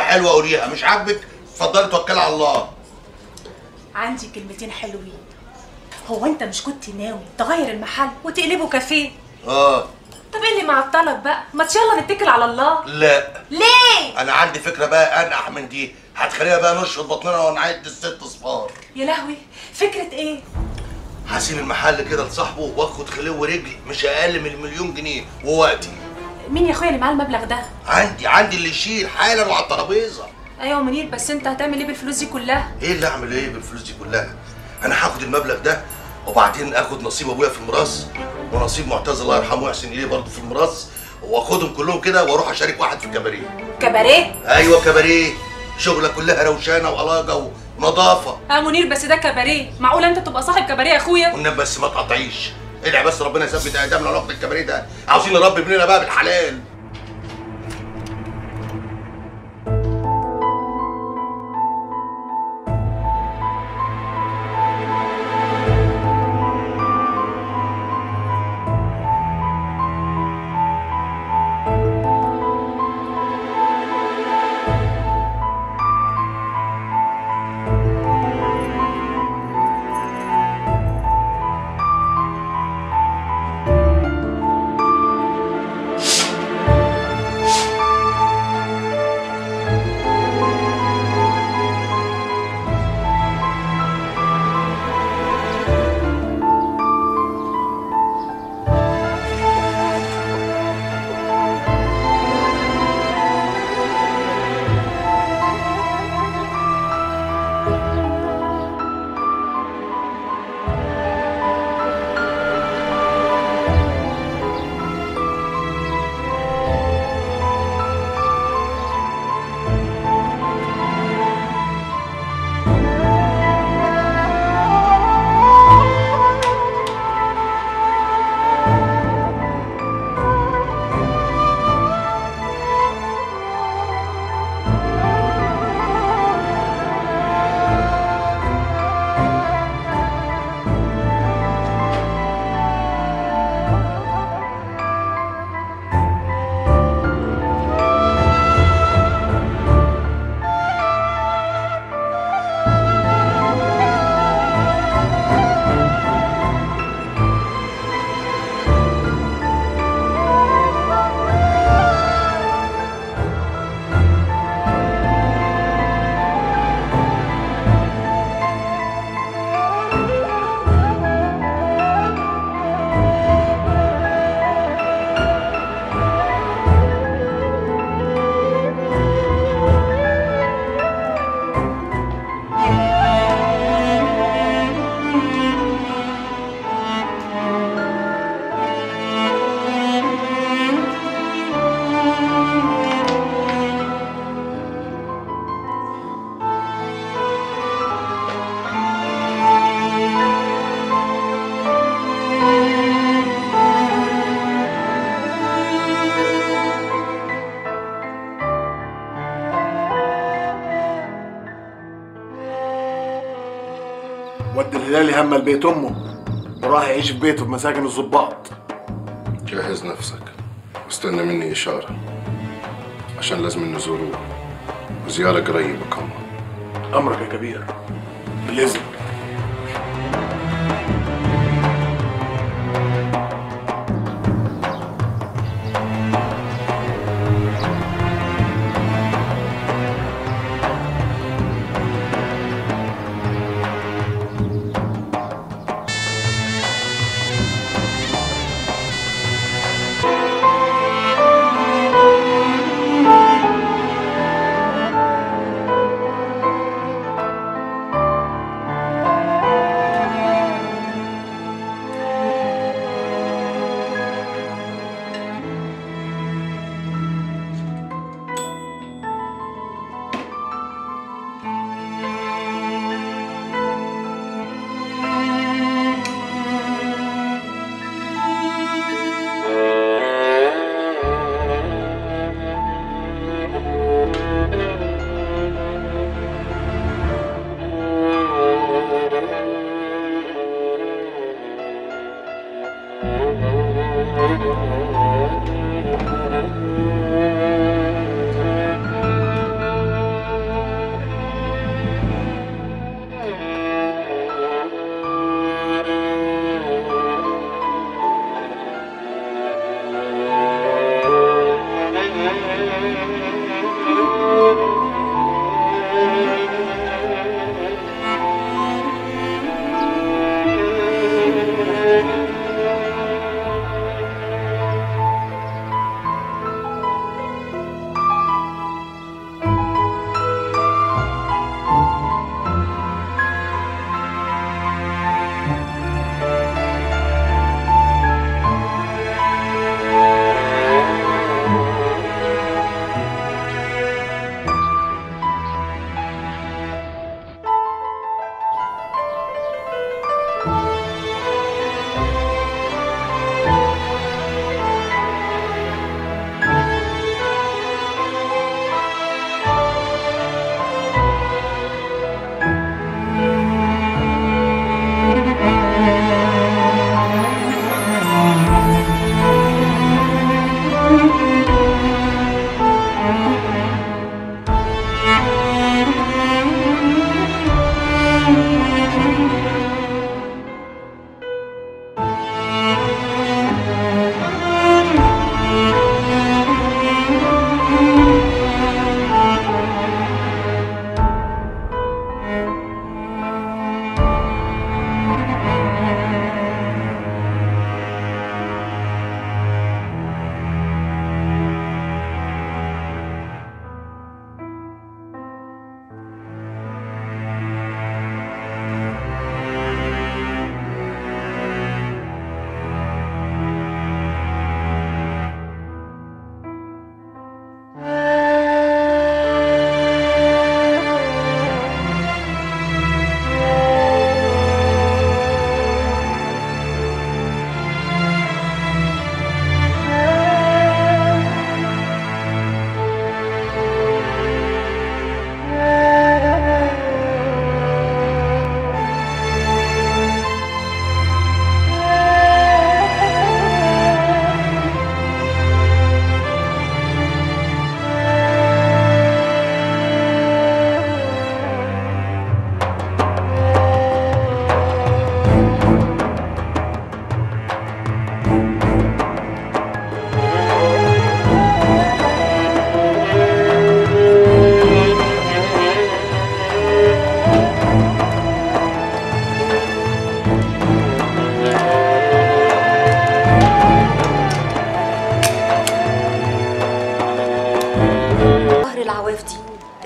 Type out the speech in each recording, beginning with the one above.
حلوه قوليها مش عاجبك اتفضلي توكلي على الله عندي كلمتين حلوين هو انت مش كنت ناوي تغير المحل وتقلبه كافيه اه طب ايه اللي معطلك بقى ما يلا نتكل على الله لا ليه انا عندي فكره بقى انقح من دي هتخلينا بقى نشفط بطننا ونعد الست صفار يا لهوي فكره ايه هسيب المحل كده لصاحبه واخد خلو رجلي مش اقل من مليون جنيه ووقتي مين يا اخويا اللي معاه المبلغ ده عندي عندي اللي يشيل حالا وعلى الترابيزه ايوه منير بس انت هتعمل ايه بالفلوس دي كلها ايه اللي اعمل ايه بالفلوس دي كلها انا هاخد المبلغ ده وبعدين اخد نصيب ابويا في الميراث ونصيب معتز الله يرحمه ويحسن اليه برضه في الميراث واخدهم كلهم كده واروح اشارك واحد في الكباريه كباريه ايوه كباريه شغله كلها روشانه وعلاقه ونظافه اه منير بس ده كباريه معقول انت تبقى صاحب كباريه يا اخويا والنبي بس ما تقطعيش ادعي بس ربنا يثبت اقدامنا وناخد الكباريه ده عاوزين نربي ابننا بقى بالحلال ود الهلالي هم البيت امه وراح يعيش في بيته في مساكن الظباط جهز نفسك واستنى مني إشارة عشان لازم نزوروه وزيارة قريبة كمان امرك يا كبير بالاذن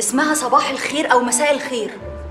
اسمها صباح الخير او مساء الخير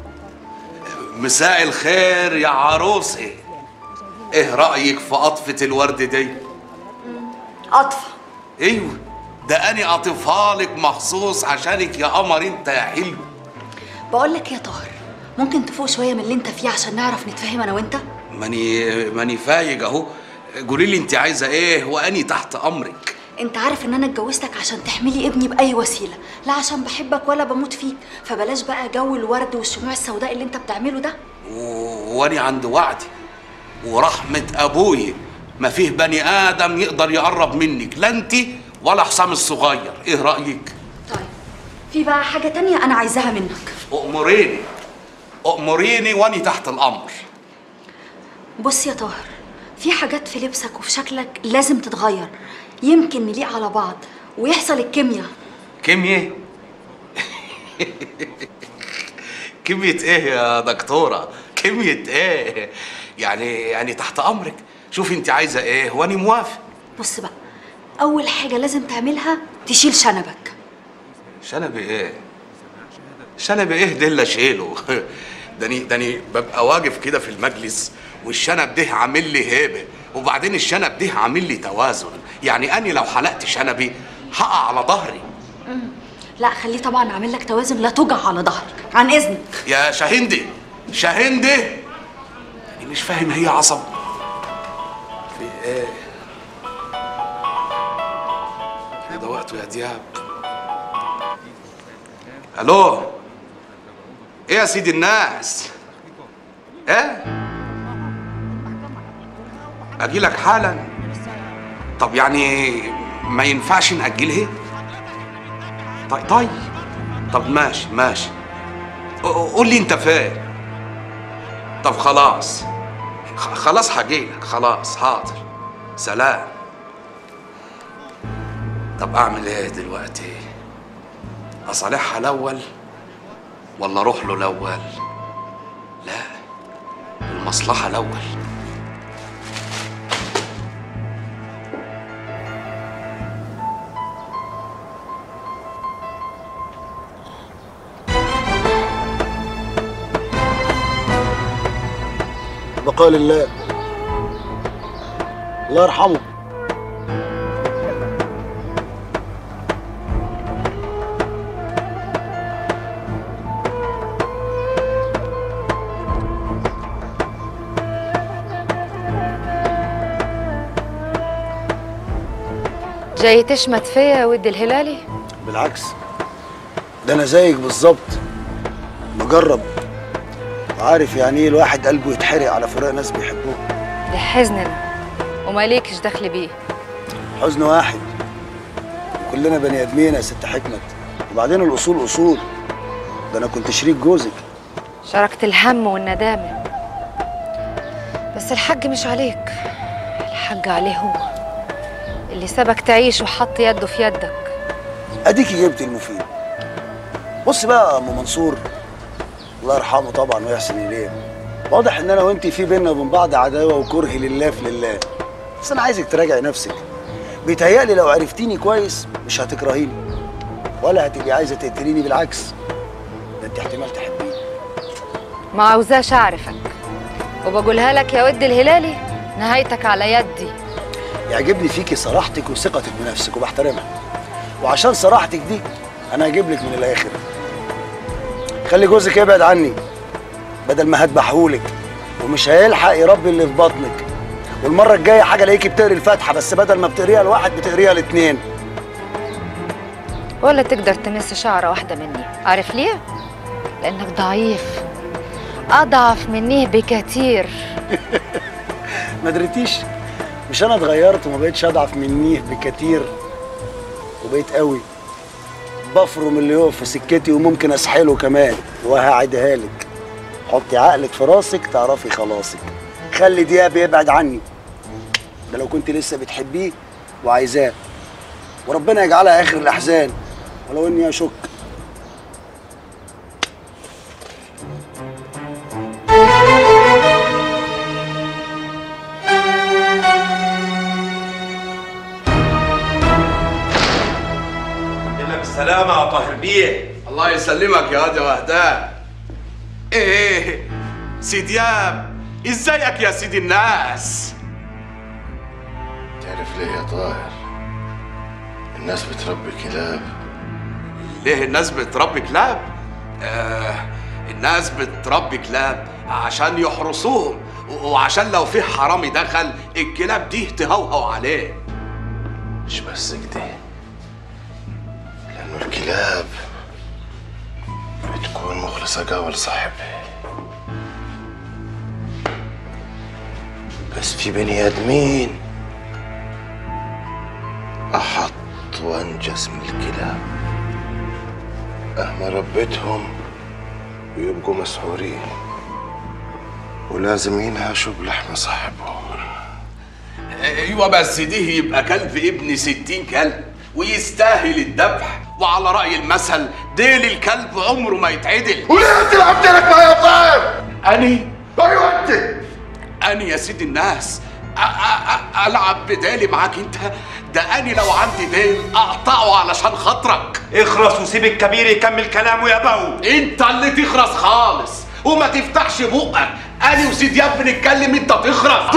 مساء الخير يا عروسي ايه رأيك في قطفة الورد دي؟ قطفه ايوه ده انا قاطفها لك مخصوص عشانك يا قمر انت يا حلو بقول لك يا طاهر ممكن تفوق شويه من اللي انت فيه عشان نعرف نتفاهم انا وانت ماني ماني فايق اهو قولي لي انت عايزه ايه واني تحت امرك انت عارف ان انا اتجوزتك عشان تحملي ابني باي وسيله لا عشان بحبك ولا بموت فيك فبلاش بقى جو الورد والشموع السوداء اللي انت بتعمله ده و- واني عند وعدي ورحمة ابوي ما فيه بني ادم يقدر يقرب منك لا انت ولا حسام الصغير ايه رأيك طيب في بقى حاجه تانية انا عايزاها منك أؤمريني أؤمريني واني تحت الامر بص يا طاهر في حاجات في لبسك وفي شكلك لازم تتغير يمكن نليق على بعض ويحصل الكيمياء كيمياء كيمياء ايه يا دكتورة كيمياء ايه يعني يعني تحت امرك شوفي انت عايزة ايه واني موافق بص بقى اول حاجه لازم تعملها تشيل شنبك شنبي ايه شنبي ايه ده اللي اشيله داني داني ببقى واقف كده في المجلس والشنب ده عامل لي هيبه وبعدين الشنب ده عامل لي توازن يعني اني لو حلقت شنبي هقع على ظهري لا خليه طبعا عامل لك توازن لا توجع على ظهرك عن اذنك يا شاهندي شاهندي أنا مش فاهم هي عصب في ايه كده وقته يا دياب الو ايه يا سيدي الناس ايه اجي لك حالا طب يعني ما ينفعش نأجلها طيب طيب طب ماشي ماشي قول لي انت فين طب خلاص خ- خلاص هجيلك خلاص حاضر سلام طب اعمل ايه دلوقتي اصالحها الاول ولا اروح له الاول لا المصلحه الاول بقاء لله الله يرحمه جاي تشمت فيا يا ودي الهلالي بالعكس ده انا زيك بالظبط مجرب عارف يعني ايه الواحد قلبه يتحرق على فراق ناس بيحبوه ده حزننا ومالكش دخل بيه حزن واحد كلنا بني ادمين يا ست حكمت وبعدين الاصول اصول ده انا كنت شريك جوزك شاركت الهم والندامة بس الحج مش عليك الحج عليه هو اللي سابك تعيش وحط يده في يدك اديكي جبت المفيد بص بقى يا ام منصور الله يرحمه طبعا ويحسن اليه واضح ان انا وانت في بينا وبين بعض عداوه وكره لله في لله بس انا عايزك تراجعي نفسك بيتهيألي لو عرفتيني كويس مش هتكرهيني ولا هتبقي عايزه تقتليني بالعكس ده انت احتمال تحبيني ما عاوزاش اعرفك وبقولها لك يا ودي الهلالي نهايتك على يدي يعجبني فيكي صراحتك وثقتك بنفسك وبحترمها وعشان صراحتك دي انا هجيب لك من الاخر خلي جوزك يبعد عني بدل ما هدبحهولك ومش هيلحق يربي اللي في بطنك والمره الجايه حاجه الاقيكي بتقري الفاتحه بس بدل ما بتقريها لواحد بتقريها لاتنين ولا تقدر تمس شعرة واحدة مني عارف ليه؟ لأنك ضعيف أضعف مني بكثير ما دريتيش مش انا اتغيرت وما بقتش اضعف منيه بكتير وبقيت قوي بفرم اللي يقف في سكتي وممكن اسحله كمان وهعدها لك حطي عقلك في راسك تعرفي خلاصك خلي دياب يبعد عني ده لو كنت لسه بتحبيه وعايزاه وربنا يجعلها اخر الاحزان ولو اني اشك لك السلامة يا طاهر بيه الله يسلمك يا واد يا وهدان ايه سيدياب ازيك يا سيدي الناس تعرف ليه يا طاهر الناس بتربي كلاب ليه الناس بتربي كلاب آه الناس بتربي كلاب عشان يحرسوهم و- وعشان لو في حرامي دخل الكلاب دي تهوهو عليه مش بس كده لأنه الكلاب بتكون مخلصة قوي لصاحبها بس في بني آدمين أحط وأنجس من الكلاب مهما ربيتهم بيبقوا مسحورين ولازم ينهشوا بلحم صاحبهم ايوه بس دي يبقى كلب ابن ستين كلب ويستاهل الذبح وعلى رأي المثل ديل الكلب عمره ما يتعدل وليه انت لعبت لك معايا طيب؟ أني ايوه انت أني يا سيدي الناس أ- أ- أ- ألعب بدالي معاك أنت ده أني لو عندي ديل أقطعه علشان خاطرك اخرس وسيب الكبير يكمل كلامه يا بو أنت اللي تخرس خالص وما تفتحش بقك أني وسيدي ياب بنتكلم أنت تخرس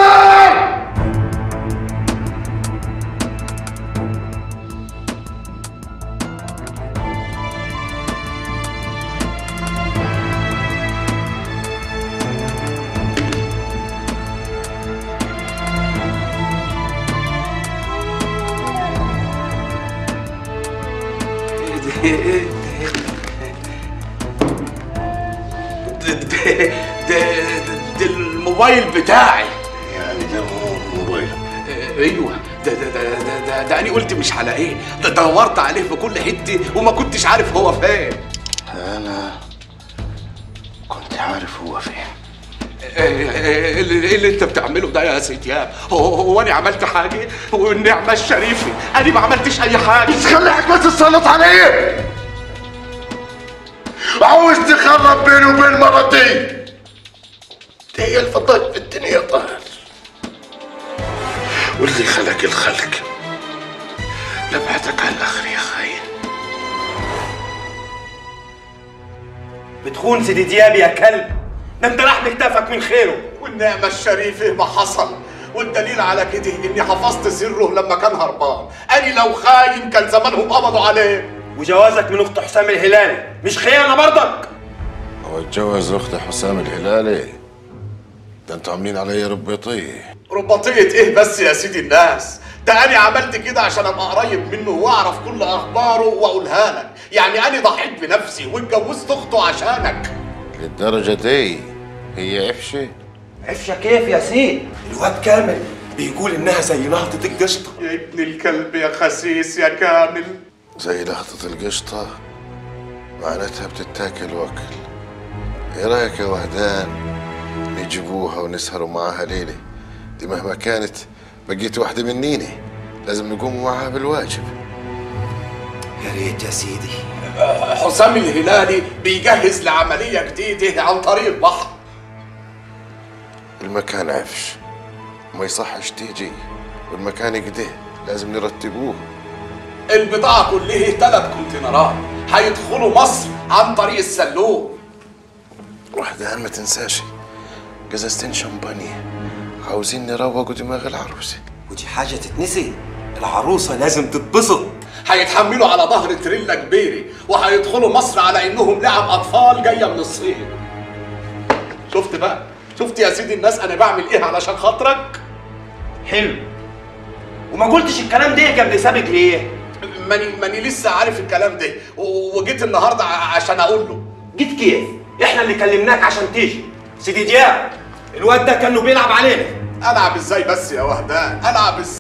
ده, ده, ده, ده الموبايل بتاعي يعني ده مو موبايلك ايوه ده ده ده ده, ده, ده انا قلت مش على ايه ده دورت عليه في كل حته وما كنتش عارف هو فين انا كنت عارف هو فين ايه إيه اللي, إيه اللي انت بتعمله ده يا سيدياب هو, هو انا عملت حاجه والنعمه الشريفه انا ما عملتش اي حاجه خليك بس تسلط علي عاوز تخرب بيني وبين مرتي دي هي الفضايح في الدنيا يا طاهر واللي خلق الخلق لبعتك على الاخر يا خاين بتخون سيدي دياب يا كلب ده انت لحم كتافك من خيره والنعمه الشريفه ما حصل والدليل على كده اني حفظت سره لما كان هربان انا لو خاين كان زمانهم قبضوا عليه وجوازك من اخت حسام الهلالي مش خيانه برضك هو اتجوز اخت حسام الهلالي ده انتوا عاملين علي ربيطيه رباطية ايه بس يا سيدي الناس ده انا عملت كده عشان ابقى قريب منه واعرف كل اخباره واقولها لك يعني انا ضحيت بنفسي واتجوزت اخته عشانك للدرجه دي هي عفشه عفشه كيف يا سيد الواد كامل بيقول انها زي نهضه القشطه يا ابن الكلب يا خسيس يا كامل زي لخطة القشطة معناتها بتتاكل وكل ايه رايك يا وهدان نجيبوها ونسهروا معاها ليلة دي مهما كانت بقيت واحدة منيني لازم نقوم معاها بالواجب يا ريت يا سيدي حسام الهلالي بيجهز لعملية جديدة عن طريق البحر المكان عفش ما يصحش تيجي والمكان كده لازم نرتبوه البضاعة كلها ثلاث كونتينرات هيدخلوا مصر عن طريق السلوم وحدان ما تنساش جزازتين شمبانيا عاوزين نروقوا دماغ العروسة ودي حاجه تتنسي العروسه لازم تتبسط هيتحملوا على ظهر تريلا كبيرة وهيدخلوا مصر على انهم لعب اطفال جاية من الصين شفت بقى شفت يا سيدي الناس انا بعمل ايه علشان خاطرك حلو وما قلتش الكلام ده قبل سابق ليه ماني ماني لسه عارف الكلام ده و- وجيت النهارده ع- عشان اقول له جيت كيف احنا اللي كلمناك عشان تيجي سيدي دياب الواد ده كانه بيلعب علينا العب ازاي بس يا وهدان العب ازاي